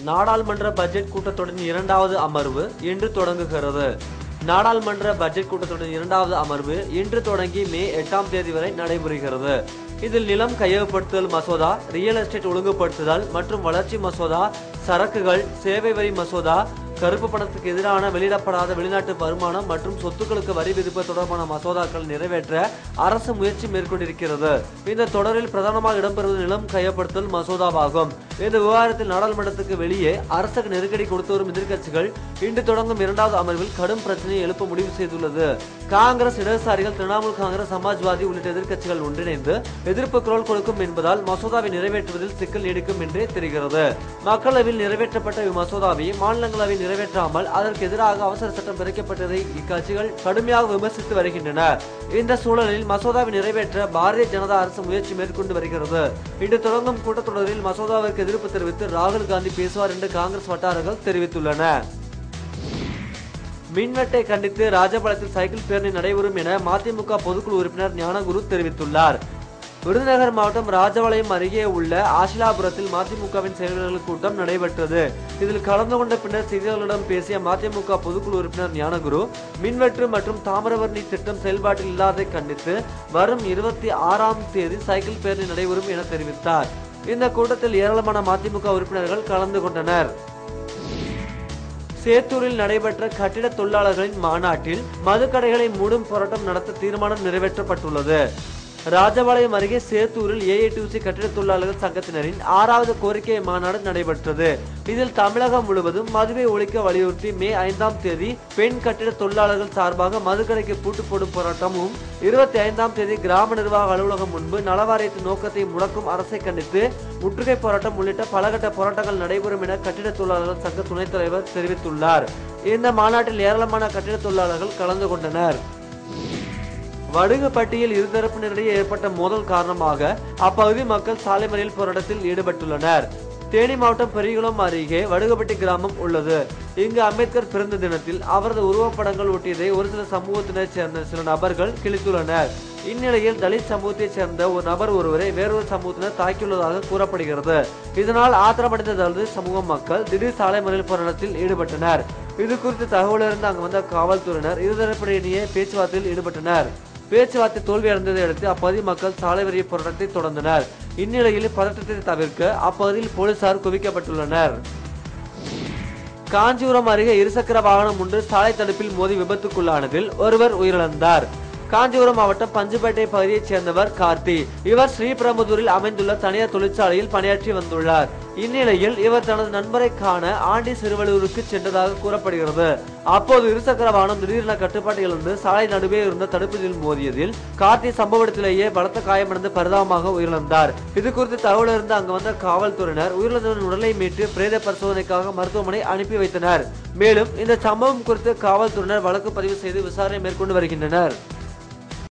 நாடாளுமன்ற பட்ஜெட் கூட்டத்தொடரின் இரண்டாவது அமர்வு இன்று தொடங்குகிறது நாடாளுமன்ற பட்ஜெட் கூட்டத்தொடரின் இரண்டாவது அமர்வு இன்று தொடங்கி மே எட்டாம் தேதி வரை நடைபெறுகிறது இதில் நிலம் கையகப்படுத்துதல் மசோதா ரியல் எஸ்டேட் ஒழுங்குபடுத்துதல் மற்றும் வளர்ச்சி மசோதா சரக்குகள் சேவை வரி மசோதா கருப்பு பணத்துக்கு எதிரான வெளியிடப்படாத வெளிநாட்டு வருமானம் மற்றும் சொத்துக்களுக்கு வரி விதிப்பு தொடர்பான மசோதாக்கள் நிறைவேற்ற அரசு முயற்சி மேற்கொண்டிருக்கிறது இந்த தொடரில் பிரதானமாக இடம்பெறுவது நிலம் கையப்படுத்தல் மசோதாவாகும் இந்த விவகாரத்தில் நாடாளுமன்றத்துக்கு வெளியே அரசுக்கு நெருக்கடி கொடுத்து வரும் எதிர்க்கட்சிகள் இன்று தொடங்கும் இரண்டாவது அமர்வில் கடும் பிரச்சனையை எழுப்ப முடிவு செய்துள்ளது காங்கிரஸ் இடதுசாரிகள் திரிணாமுல் காங்கிரஸ் சமாஜ்வாதி உள்ளிட்ட எதிர்க்கட்சிகள் ஒன்றிணைந்து எதிர்ப்பு குரல் கொடுக்கும் என்பதால் மசோதாவை நிறைவேற்றுவதில் சிக்கல் நீடிக்கும் என்றே தெரிகிறது மக்களவையில் நிறைவேற்றப்பட்ட இம்மசோதாவை மாநிலங்களவையில் நிறைவேற்றாமல் அதற்கு எதிராக அவசர சட்டம் பிறக்கப்பட்டதை இக்கட்சிகள் கடுமையாக விமர்சித்து வருகின்றன இந்த சூழலில் மசோதாவை நிறைவேற்ற பாரதிய ஜனதா அரசு முயற்சி மேற்கொண்டு வருகிறது இன்று தொடங்கும் கூட்டத்தொடரில் மசோதாவிற்கு எதிர்ப்பு தெரிவித்து ராகுல் காந்தி பேசுவார் என்று காங்கிரஸ் வட்டாரங்கள் தெரிவித்துள்ளன மின்வெட்டை கண்டித்து ராஜபாளையத்தில் சைக்கிள் பேரணி நடைபெறும் என மதிமுக பொதுக்குழு உறுப்பினர் ஞானகுரு தெரிவித்துள்ளார் விருதுநகர் மாவட்டம் ராஜபாளையம் அருகே உள்ள ஆசிலாபுரத்தில் மதிமுகவின் செயலாளர்கள் கூட்டம் நடைபெற்றது இதில் கலந்து கொண்ட பின்னர் செய்தியாளர்களிடம் பேசிய மதிமுக பொதுக்குழு உறுப்பினர் ஞானகுரு மின்வெட்டு மற்றும் தாமிரபரணி திட்டம் செயல்பாட்டில் இல்லாததை கண்டித்து வரும் இருபத்தி ஆறாம் தேதி சைக்கிள் பேரணி நடைபெறும் என தெரிவித்தார் இந்த கூட்டத்தில் ஏராளமான மதிமுக உறுப்பினர்கள் கலந்து கொண்டனர் சேத்தூரில் நடைபெற்ற கட்டிட தொழிலாளர்களின் மாநாட்டில் மதுக்கடைகளை மூடும் போராட்டம் நடத்த தீர்மானம் நிறைவேற்றப்பட்டுள்ளது ராஜபாளையம் அருகே சேத்தூரில் ஏஐடிசி கட்டிட தொழிலாளர்கள் சங்கத்தினரின் ஆறாவது கோரிக்கை மாநாடு நடைபெற்றது இதில் தமிழகம் முழுவதும் மதுவை ஒழிக்க வலியுறுத்தி மே ஐந்தாம் தேதி பெண் கட்டிட தொழிலாளர்கள் சார்பாக மதுக்கடைக்கு பூட்டு போடும் போராட்டமும் இருபத்தி ஐந்தாம் தேதி கிராம நிர்வாக அலுவலகம் முன்பு நலவாரியத்தின் நோக்கத்தை முடக்கும் அரசை கண்டித்து முற்றுகை போராட்டம் உள்ளிட்ட பலகட்ட போராட்டங்கள் நடைபெறும் என கட்டிட தொழிலாளர்கள் சங்க துணைத் தலைவர் தெரிவித்துள்ளார் இந்த மாநாட்டில் ஏராளமான கட்டிட தொழிலாளர்கள் கலந்து கொண்டனர் வடுகப்பட்டியில் இருதரப்பினரிடையே ஏற்பட்ட மோதல் காரணமாக அப்பகுதி மக்கள் சாலை மறியல் போராட்டத்தில் ஈடுபட்டுள்ளனர் தேனி மாவட்டம் பெரியகுளம் அருகே வடுகப்பட்டி கிராமம் உள்ளது இங்கு அம்பேத்கர் பிறந்த தினத்தில் அவரது உருவப்படங்கள் ஒட்டியதை ஒரு சில சமூகத்தினரைச் சேர்ந்த சில நபர்கள் கிழித்துள்ளனர் இந்நிலையில் தலித் சமூகத்தைச் சேர்ந்த ஒரு நபர் ஒருவரை வேறொரு சமூகத்தினர் தாக்கியுள்ளதாக கூறப்படுகிறது இதனால் ஆத்திரமடைந்த தலித் சமூக மக்கள் திடீர் சாலை மறியல் போராட்டத்தில் ஈடுபட்டனர் இது குறித்து தகவல் அறிந்து அங்கு வந்த காவல்துறையினர் இருதரப்பிடையே பேச்சுவார்த்தையில் ஈடுபட்டனர் பேச்சுவார்த்தை தோல்வியடைந்ததை அடுத்து அப்பகுதி மக்கள் சாலை மறியல் போராட்டத்தை தொடர்ந்தனர் இந்நிலையில் பதற்றத்தை தவிர்க்க அப்பகுதியில் போலீசார் குவிக்கப்பட்டுள்ளனர் காஞ்சிபுரம் அருகே இருசக்கர வாகனம் ஒன்று சாலை தடுப்பில் மோதி விபத்துக்குள்ளானதில் ஒருவர் உயிரிழந்தார் காஞ்சிபுரம் மாவட்டம் பஞ்சுப்பேட்டை பகுதியைச் சேர்ந்தவர் கார்த்தி இவர் ஸ்ரீபெரும்புதூரில் அமைந்துள்ள தனியார் தொழிற்சாலையில் பணியாற்றி வந்துள்ளார் இந்நிலையில் இவர் தனது நண்பரை காண ஆண்டி சிறுவலூருக்கு சென்றதாக கூறப்படுகிறது அப்போது இருசக்கர வாகனம் திடீரென கட்டுப்பாட்டை இழந்து சாலை நடுவே இருந்த தடுப்பதில் மோதியதில் கார்த்தி சம்பவ இடத்திலேயே பலத்த காயமடைந்து பரிதாபமாக உயிரிழந்தார் இது குறித்து தகவல் இருந்து அங்கு வந்த காவல்துறையினர் உயிரிழந்தவரின் உடலை மீட்டு பிரேத பரிசோதனைக்காக மருத்துவமனை அனுப்பி வைத்தனர் மேலும் இந்த சம்பவம் குறித்து காவல்துறையினர் வழக்கு பதிவு செய்து விசாரணை மேற்கொண்டு வருகின்றனர்